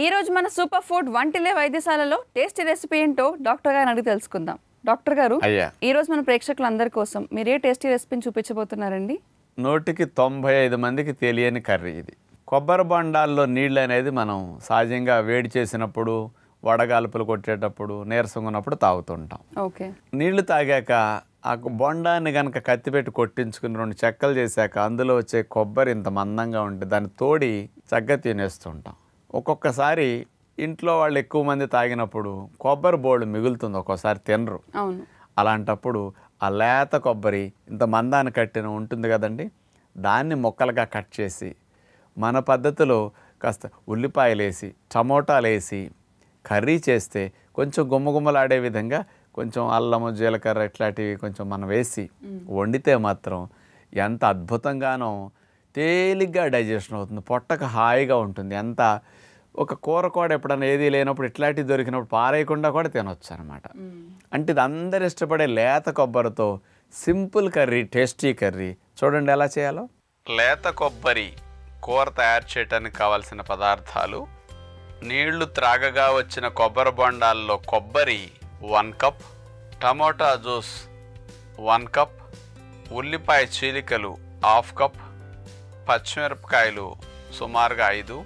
ఈ రోజు మన సూపర్ ఫుడ్ వంటిలే వైద్యశాలలో టేస్టీ రెసిపీ ఏంటో డాక్టర్ గారిని అడిగి తెలుసుకుందాం డాక్టర్ గారు అయ్యా ఈ రోజు మన ప్రేక్షకులందరి కోసం మీరు ఏ టేస్టీ రెసిపీని చూపించబోతున్నారండి నూటికి తొంభై ఐదు మందికి తెలియని కర్రీ ఇది కొబ్బరి బొండాల్లో నీళ్ళు అనేది మనం సహజంగా వేడి చేసినప్పుడు వడగాల్పులు కొట్టేటప్పుడు నీరసంగా ఉన్నప్పుడు తాగుతుంటాం ఓకే నీళ్లు తాగాక ఆ బొండాన్ని కనుక కత్తిపెట్టి కొట్టించుకుని రెండు చెక్కలు చేశాక అందులో వచ్చే కొబ్బరి ఇంత మందంగా ఉంటే దాన్ని తోడి చక్కగా తినేస్తుంటాం ఒక్కొక్కసారి ఇంట్లో వాళ్ళు ఎక్కువ మంది తాగినప్పుడు కొబ్బరి బోళ్ళు మిగులుతుంది ఒక్కోసారి తినరు అవును అలాంటప్పుడు ఆ లేత కొబ్బరి ఇంత మందాన్ని కట్టిన ఉంటుంది కదండి దాన్ని ముక్కలుగా కట్ చేసి మన పద్ధతిలో కాస్త ఉల్లిపాయలు వేసి టమోటాలు వేసి కర్రీ చేస్తే కొంచెం గుమ్మగుమ్మలాడే విధంగా కొంచెం అల్లము జీలకర్ర ఇట్లాంటివి కొంచెం మనం వేసి వండితే మాత్రం ఎంత అద్భుతంగానో తేలిగ్గా డైజెషన్ అవుతుంది పొట్టకు హాయిగా ఉంటుంది ఎంత ఒక కూర కూడా ఎప్పుడన్నా ఏది లేనప్పుడు ఇట్లాంటివి దొరికినప్పుడు పారేయకుండా కూడా తినొచ్చు అనమాట అంటే ఇది అందరు ఇష్టపడే లేత కొబ్బరితో సింపుల్ కర్రీ టేస్టీ కర్రీ చూడండి ఎలా చేయాలో లేత కొబ్బరి కూర తయారు చేయడానికి కావాల్సిన పదార్థాలు నీళ్లు త్రాగగా వచ్చిన కొబ్బరి బొండాల్లో కొబ్బరి one cup tomato juice one cup ఉల్లిపాయ చీలికలు హాఫ్ కప్ పచ్చిమిరపకాయలు సుమారుగా ఐదు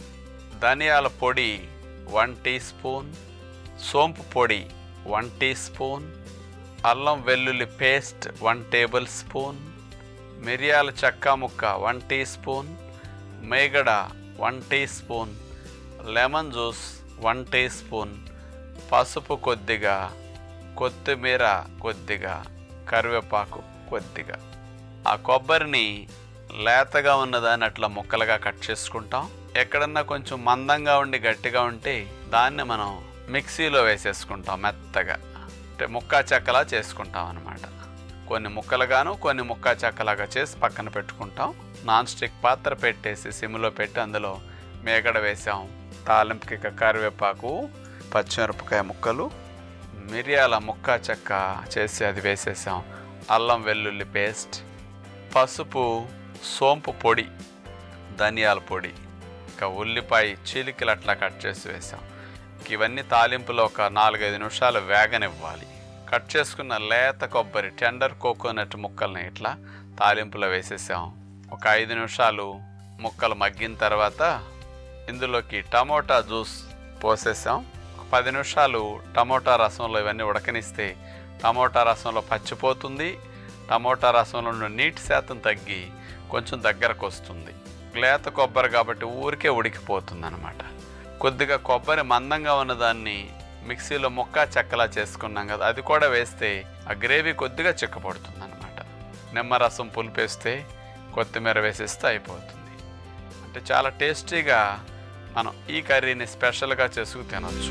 ధనియాల పొడి వన్ టీ స్పూన్ సోంపు పొడి వన్ టీ స్పూన్ అల్లం వెల్లుల్లి పేస్ట్ వన్ టేబుల్ స్పూన్ మిరియాల చెక్క ముక్క వన్ టీ స్పూన్ మేగడ one teaspoon lemon juice one teaspoon పసుపు కొద్దిగా కొత్తిమీర కొద్దిగా కరివేపాకు కొద్దిగా ఆ కొబ్బరిని లేతగా ఉన్నదాన్ని అట్లా ముక్కలుగా కట్ చేసుకుంటాం ఎక్కడన్నా కొంచెం మందంగా ఉండి గట్టిగా ఉంటే దాన్ని మనం మిక్సీలో వేసేసుకుంటాం మెత్తగా అంటే ముక్కా చెక్కలా చేసుకుంటాం అనమాట కొన్ని ముక్కలుగాను కొన్ని ముక్కా చెక్కలాగా చేసి పక్కన పెట్టుకుంటాం నాన్ స్టిక్ పాత్ర పెట్టేసి సిమ్లో పెట్టి అందులో మేగడ వేసాం తాలింపుకి కరివేపాకు పచ్చిమిరపకాయ ముక్కలు మిరియాల ముక్క చెక్క చేసి అది వేసేసాం అల్లం వెల్లుల్లి పేస్ట్ పసుపు సోంపు పొడి ధనియాల పొడి ఇంకా ఉల్లిపాయ చీలికలు అట్లా కట్ చేసి వేసాం ఇంక ఇవన్నీ తాలింపులో ఒక నాలుగైదు నిమిషాలు వేగనివ్వాలి కట్ చేసుకున్న లేత కొబ్బరి టెండర్ కోకోనట్ ముక్కల్ని ఇట్లా తాలింపులో వేసేసాం ఒక ఐదు నిమిషాలు ముక్కలు మగ్గిన తర్వాత ఇందులోకి టమోటా జ్యూస్ పోసేసాం ఒక పది నిమిషాలు టమోటా రసంలో ఇవన్నీ ఉడకనిస్తే టమోటా రసంలో పచ్చిపోతుంది టమోటా రసంలో ఉన్న నీటి శాతం తగ్గి కొంచెం దగ్గరకు వస్తుంది లేత కొబ్బరి కాబట్టి ఊరికే ఉడికిపోతుంది అనమాట కొద్దిగా కొబ్బరి మందంగా ఉన్నదాన్ని మిక్సీలో ముక్క చెక్కలా చేసుకున్నాం కదా అది కూడా వేస్తే ఆ గ్రేవీ కొద్దిగా చిక్కపడుతుంది అనమాట నిమ్మరసం పులిపేస్తే కొత్తిమీర వేసేస్తే అయిపోతుంది అంటే చాలా టేస్టీగా మనం ఈ కర్రీని స్పెషల్గా చేసుకు తినొచ్చు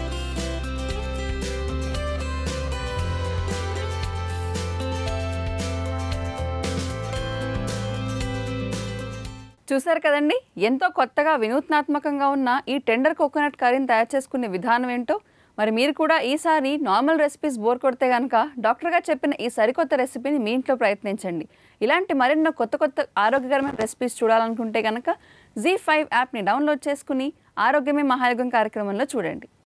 చూసారు కదండి ఎంతో కొత్తగా వినూత్నాత్మకంగా ఉన్న ఈ టెండర్ కోకోనట్ కర్రీని తయారు చేసుకునే విధానం ఏంటో మరి మీరు కూడా ఈసారి నార్మల్ రెసిపీస్ బోర్ కొడితే కనుక డాక్టర్ గారు చెప్పిన ఈ సరికొత్త రెసిపీని మీ ఇంట్లో ప్రయత్నించండి ఇలాంటి మరెన్నో కొత్త కొత్త ఆరోగ్యకరమైన రెసిపీస్ చూడాలనుకుంటే కనుక జీ ఫైవ్ యాప్ని డౌన్లోడ్ చేసుకుని ఆరోగ్యమే మహాయోగం కార్యక్రమంలో చూడండి